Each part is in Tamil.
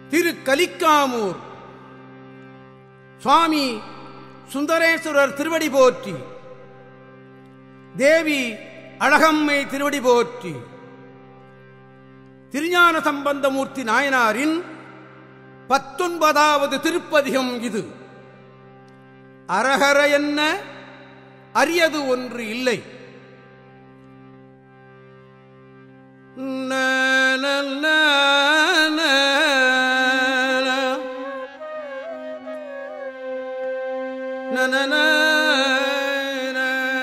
திரு கலிக்காமூர் சுவாமி சுந்தரேஸ்வரர் திருவடி போற்றி தேவி அழகம்மை திருவடி போற்றி திருஞான சம்பந்தமூர்த்தி நாயனாரின் பத்தொன்பதாவது திருப்பதிகம் இது அரகர என்ன அரியது ஒன்று இல்லை ந, ந, ந, ந, ந, ந, ந, ந.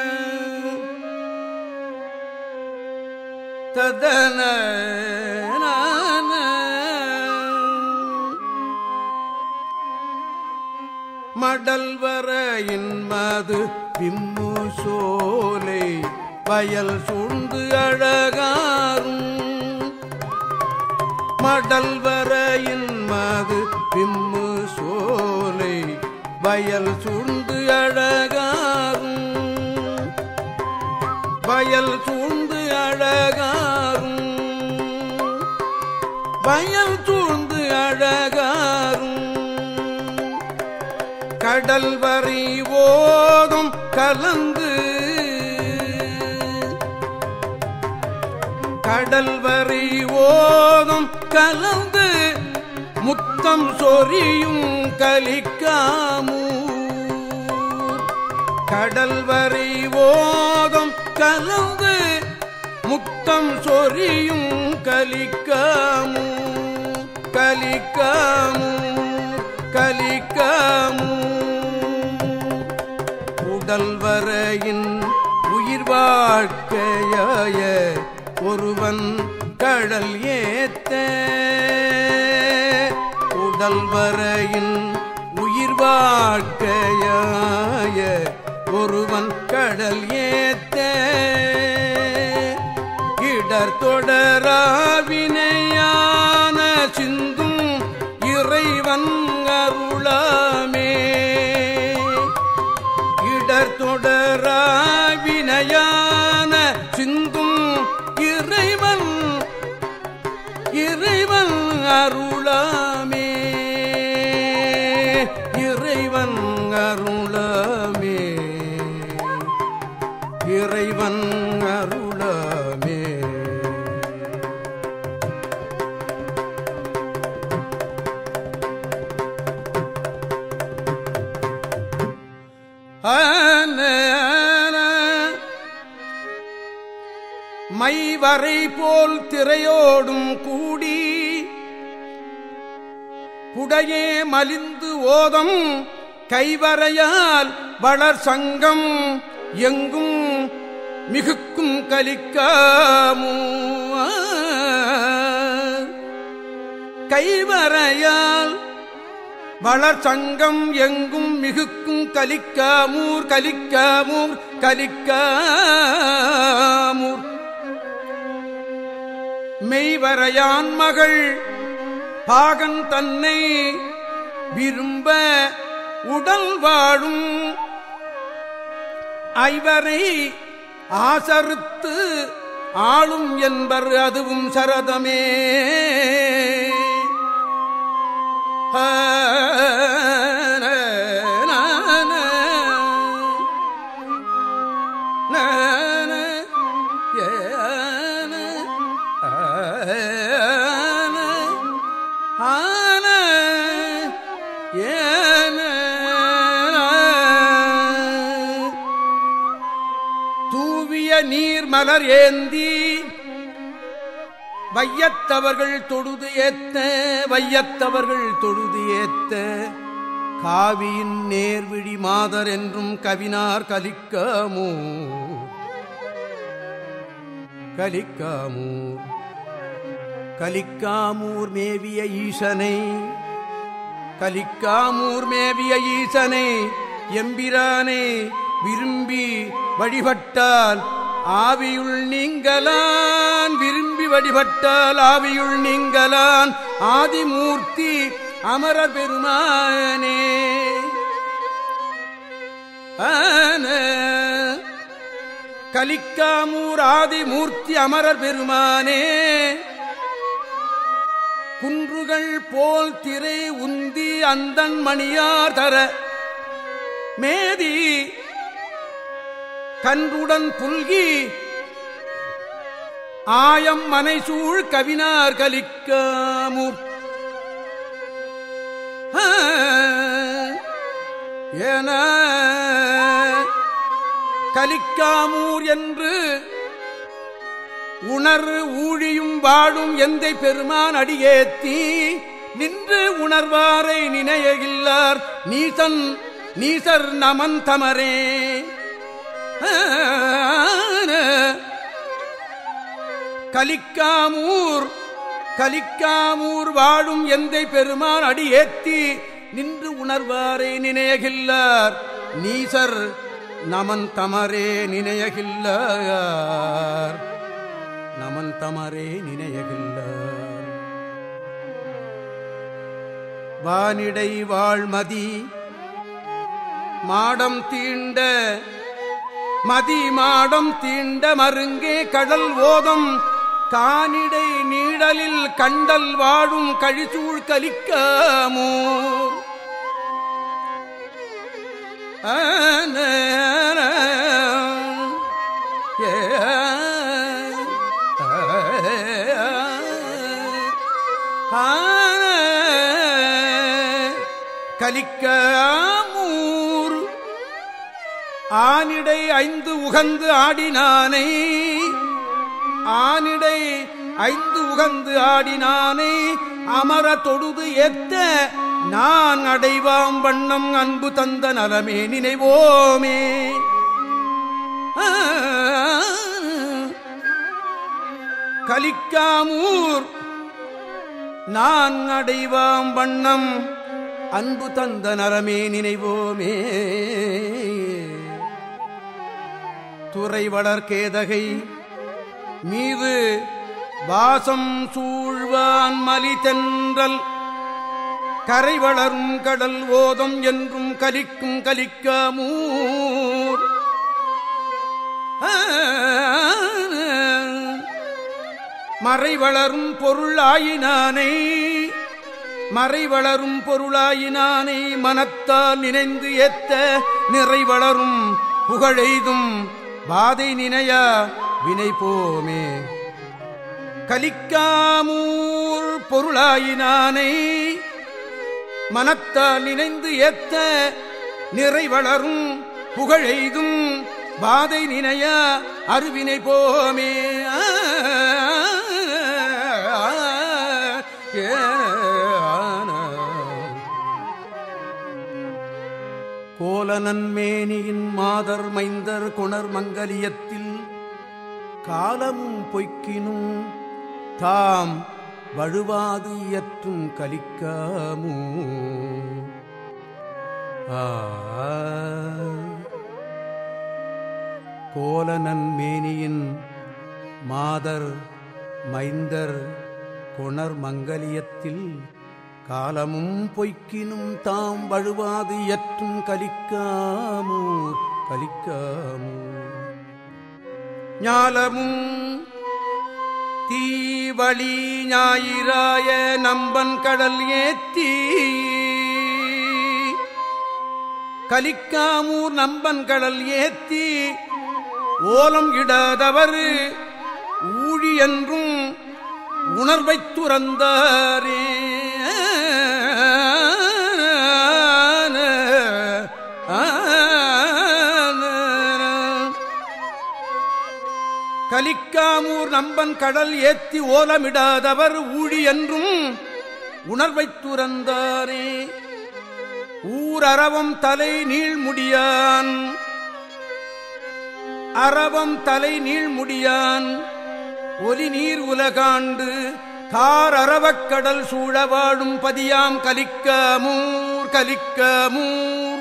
ததன ந, ந. மடல் வரையின் மது விம்மு சோலை வயல் சூழ்ந்து அழகாரும் மடல் வரையின் மது விம்மு சோலை வயல் சூழ்ந்து அழகாரும் வயல் சூழ்ந்து அழகாரும் வயல் சூழ்ந்து அழகாரும் கடல் வரி ஓதும் கலந்து கடல் வரி ஓதும் கலந்து முத்தம் சொரியும் கலிக்காமூர் கடல் வரி ஓதும் கலந்து முத்தம் சொரியும் கலிக்காமூர் கலிக்காமூர் கலிக்காமூர் உடல் வரையின் உயிர் வாழ்க்கையாய ஒருவன் கடல் ஏத்த உடல் வரையின் உயிர் வாழ்க்கையாய ஒருவன் கடல் ஏத்த இடர் தொடராவினையான சிந்தும் இறைவன் அருளாமே இடர் தொடராவினையான சிந்தும் இறைவன் இறைவன் அருளாமே இறைவன் அருளாமே இறைவன் அருளாமே ஆன, ஆன. மைவரை போல் திரையோடும் கூடி புடையே மலிந்து ஓதம் கைவரையால் வளர் சங்கம் எங்கும் மிகுக்கும் கலிக்காமூ கைவரையால் வளர் சங்கம் எங்கும் மிகுக்கும் கலிக்காமூர் கலிக்காமூர் கலிக்காமூர் மெய்வரையான் மகள் பாகன் தன்னை விரும்ப உடல் வாழும் ஐவரை ஆசறுத்து ஆளும் என்பர் அதுவும் சரதமே தூவிய நீர் மலர் ஏந்தி வையத்தவர்கள் தொழுது ஏத்த வையத்தவர்கள் தொழுது ஏத்த காவியின் நேர்விழி மாதர் என்றும் கவினார் கலிக்காமோ கலிக்காமூர் கலிக்காமூர் மேவிய ஈசனை கலிக்காமூர் மேவிய ஈசனை எம்பிரானை விரும்பி வழிபட்டால் ஆவியுள் நீங்கலான் விரும்பி வழிபட்டால் ஆவியுள் நீங்கலான் ஆதிமூர்த்தி அமரர் பெருமானே ஆன கலிக்காமூர் ஆதிமூர்த்தி அமரர் பெருமானே குன்றுகள் போல் திரை உந்தி அந்தன் மணியார் தர மேதி கன்றுடன் புல்கி ஆயம் மனைசூழ் கவினார் கலிக்காமூர் என கலிக்காமூர் என்று உணர் ஊழியும் வாழும் எந்தை பெருமான் அடியேத்தி நின்று உணர்வாரை நினையகில்லார் நீசன் நீசர் நமன் தமரே கலிக்காமூர் கலிக்காமூர் வாழும் எந்தை பெருமான் அடியேத்தி நின்று உணர்வாரை நினையகில்லார் நீசர் நமன் தமரே நினையகில்லார் நமன் தமரே நினையகில்லார் வானிடை வாழ்மதி மாடம் தீண்ட மதி மாடம் தீண்ட மருங்கே கடல் ஓதம் கானிடை நீடலில் கண்டல் வாழும் கழிசூழ் கலிக்காமோ ஆன ஏ கலிக்காமூர் ஆனிடை ஐந்து உகந்து ஆடினானை ஆனிடை ஐந்து உகந்து ஆடினானை அமர தொடுது ஏத்த நான் அடைவாம் வண்ணம் அன்பு தந்த நலமே நினைவோமே கலிக்காமூர் நான் அடைவாம் வண்ணம் அன்பு தந்த நலமே நினைவோமே துறை வளர்கேதகை மீது வாசம் சூழ்வான் மலி தென்றல் கரை வளரும் கடல் ஓதம் என்றும் கலிக்கும் கலிக்காமூர் மறை வளரும் பொருளாயினானை மறை வளரும் பொருளாயினானை மனத்தால் நினைந்து ஏத்த நிறை வளரும் புகழெய்தும் பாதை நினையா வினை போமே கலிக்காமூர் பொருளாயினானை மனத்தால் நினைந்து ஏத்த நிறை வளரும் புகழெய்தும் பாதை நினைய அருவினை போமே கோலனன்மேனியின் மாதர் மைந்தர் குணர் மங்கலியத்தில் காலமும் பொய்க்கினும் தாம் வழுவாது இயற்றும் கலிக்காமோ கோலனன் மேனியின் மாதர் மைந்தர் கொணர் மங்கலியத்தில் காலமும் பொய்க்கினும் தாம் வழுவாது இயற்றும் கலிக்காமூர் கலிக்காமூர் ஞாலமும் தீவழி ஞாயிறாய நம்பன் கடல் ஏத்தி கலிக்காமூர் நம்பன் கடல் ஏத்தி ஓலம் இடாதவர் ஊழி என்றும் உணர்வைத் துறந்தாரே கலிக்காமூர் நம்பன் கடல் ஏத்தி ஓலமிடாதவர் ஊழி என்றும் உணர்வைத் துறந்தாரே ஊர் அறவம் தலை நீள்முடியான் அறவம் தலை நீள்முடியான் ஒலி நீர் உலகாண்டு கார் அறவக் கடல் சூழ வாழும் பதியாம் கலிக்காமூர் கலிக்காமூர்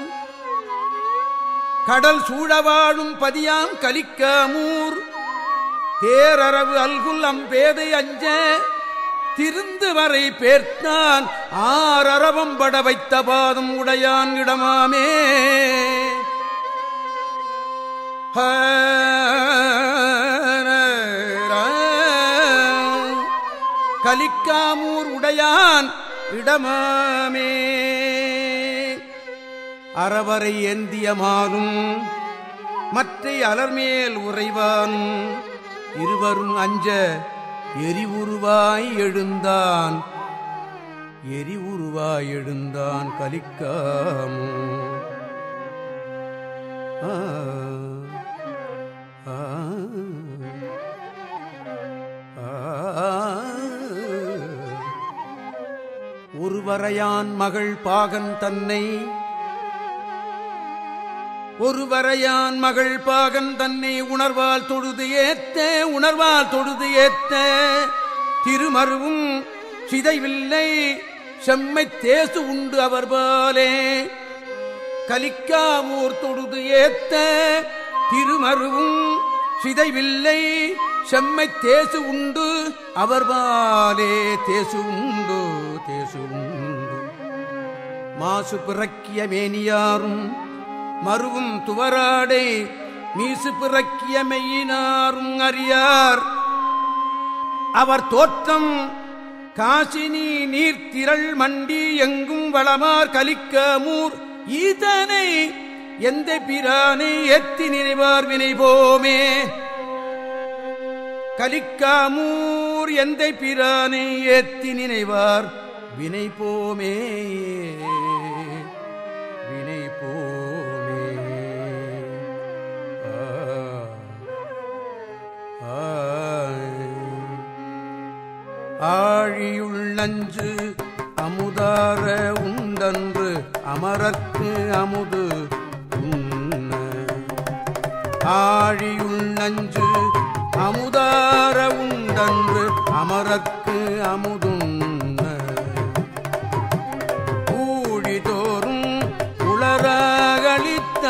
கடல் சூழ வாழும் பதியாம் கலிக்காமூர் தேரறவு அல்குல் அம்பேதை அஞ்ச திருந்து வரை பேர்த்தான் ஆரரவம் பட வைத்த பாதம் உடையான் இடமாமே கலிக்காமூர் உடையான் இடமாமே அறவரை ஏந்திய மாலும் மற்றை அலர்மேல் உறைவான் இருவரும் அஞ்ச எரிவுருவாய் எழுந்தான் எரிவுருவாய் எழுந்தான் கலிக்காமோ ஆ ஆ ஒருவரையான் மகள் பாகன் தன்னை ஒருவரையான் மகள் பாகன் தன்னை உணர்வால் தொழுது ஏத்த உணர்வால் தொழுது ஏத்த திருமருவும் சிதைவில்லை செம்மை தேசு உண்டு அவர் பாலே கலிக்காமூர் தொழுது ஏத்த திருமருவும் சிதைவில்லை செம்மை தேசு உண்டு அவர் பாலே தேசு உண்டு தேசு உண்டு மாசு பிறக்கிய மேனியாரும் மருவும் துவராடை மீசு பிறக்கிய மெய்யினாரும் அறியார் அவர் தோற்றம் காசினி நீர்த்திரள் மண்டி எங்கும் வளமார் கலிக்கமூர் ஈதனை எந்த பிரானை எத்தி நிறைவார் வினை போமே கலிக்காமூர் எந்த பிரானை ஏத்தி நினைவார் வினை போமே வினை போமே ஆ, ஆ. ஆழியுள் நஞ்சு அமுதார உண்டன்று அமரர்க்கு அமுது உண்ண ஆழியுள் நஞ்சு அமுதார உண்டன்று அமரர்க்கு அமுதுண்ண ஊழிதோறும் உளராகழித்த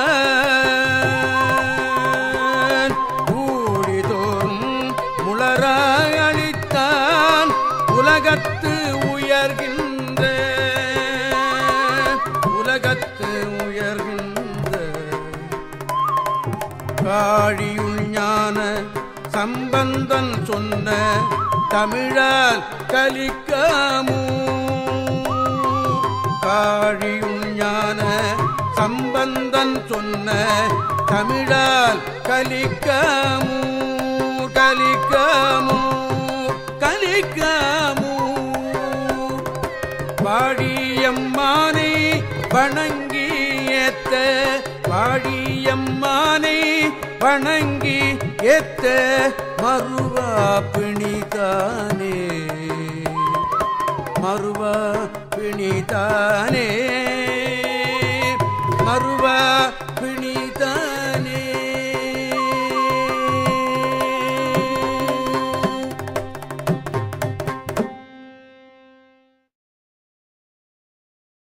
ஊழிதோறும் முளராகழித்தான் உலகத்து உயர்கின்ற உலகத்து உயர்கின்ற காழியுள் ஞான சம்பந்தன் சொன்ன தமிழால் கலிக்காமூ காழியுள் ஞான சம்பந்தன் சொன்ன தமிழால் கலிக்காமூ கலிக்காமூ கலிக்காமூ வாழியம்மானை வணங்கி ஏத்த வாழியம்மானை வணங்கி ஏத்த மறுவா பிணிதானே மறுவா பிணிதானே மறுவா